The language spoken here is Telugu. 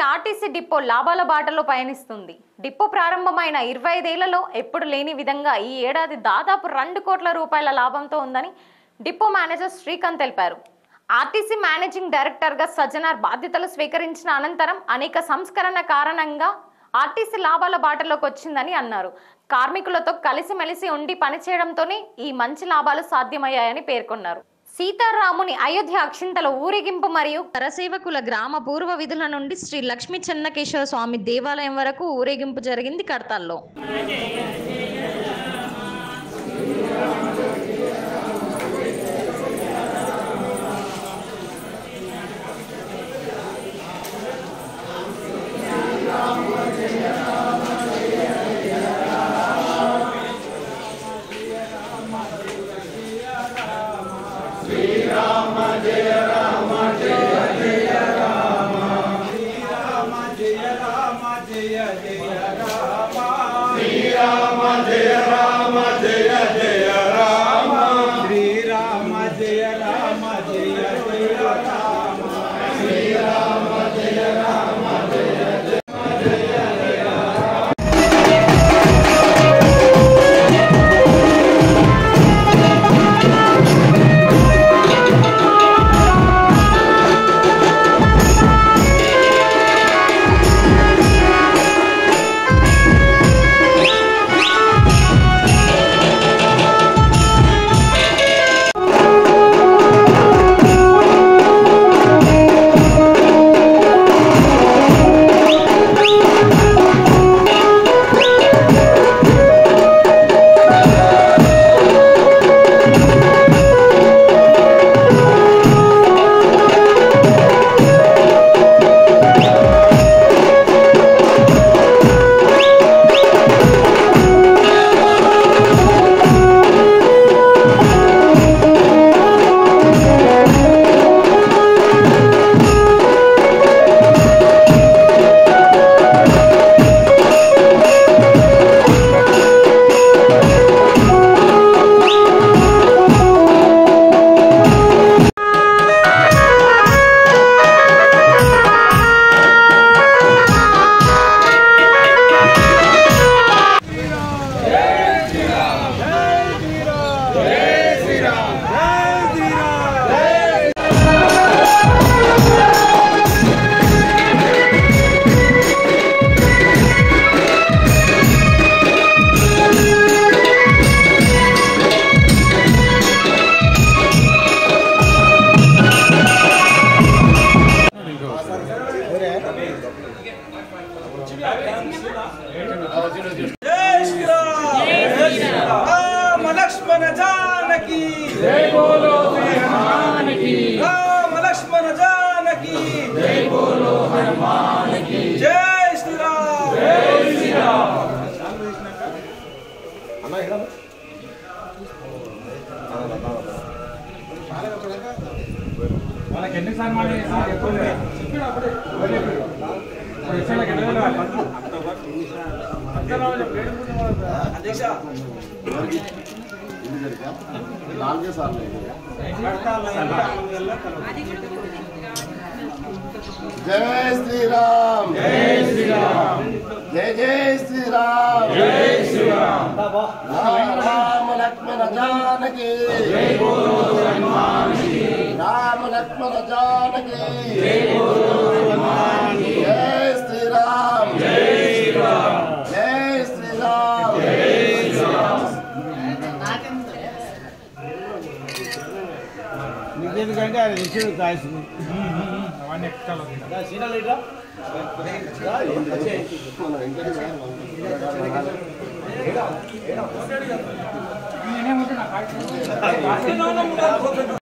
ఆర్టీసీ డిపో లాభాల బాటలో పయనిస్తుంది డిపో ప్రారంభమైన ఇరవై ఐదేళ్లలో ఎప్పుడు లేని విధంగా ఈ ఏడాది దాదాపు రెండు కోట్ల రూపాయల లాభంతో ఉందని డిపో మేనేజర్ శ్రీకాంత్ తెలిపారు ఆర్టీసీ మేనేజింగ్ డైరెక్టర్గా సజ్జనార్ బాధ్యతలు స్వీకరించిన అనంతరం అనేక సంస్కరణ కారణంగా ఆర్టీసీ లాభాల బాటలోకి వచ్చిందని అన్నారు కార్మికులతో కలిసిమెలిసి ఉండి పనిచేయడంతోనే ఈ మంచి లాభాలు సాధ్యమయ్యాయని పేర్కొన్నారు సీతారాముని అయోధ్య అక్షింతల ఊరేగింపు మరియు కరసేవకుల గ్రామ పూర్వ విధుల నుండి శ్రీ లక్ష్మీ చెన్నకేశ్వర స్వామి దేవాలయం వరకు ఊరేగింపు జరిగింది కడతాల్లో శ్రీరామ జయ రామ జయ జయ రామ జై శ్రీరామ్ రామ లక్ష్మణ జానకి జై బోలో హనుమానికి రామ లక్ష్మణ జానకి జై బోలో హనుమానికి జై శ్రీరామ్ జై శ్రీరామ్ వాళ్ళకి ఎన్ని సన్మానం చేసినా ఎక్కువ చెప్పాడు అప్పుడే ఎవరు చెప్పాడు ఇప్పుడు ఇచ్చేళ్ళకి ఎన్ని వేలు కావాలి? అందరూ చెప్పాడు. అధ్యక్ష నాలుగే సార్లు కడతాల జై శ్రీరామ్ జై శ్రీరామ్ జై జై శ్రీరామ్ జై శ్రీరామ్ రామ లక్ష్మణ జానకి జై రామ లక్ష్మణ జానకి జై జై శ్రీరామ్ జై శ్రీరామ్ జై శ్రీరామ్ నీకెందుకంటే ఆయన ఇచ్చిన కాయసు అవన్నీ ఎక్స్ట్రాలు వస్తాయి. సీనల్ ఇట్లా మన వెంకటేశ్వర నేనేమంటున్నా కాయ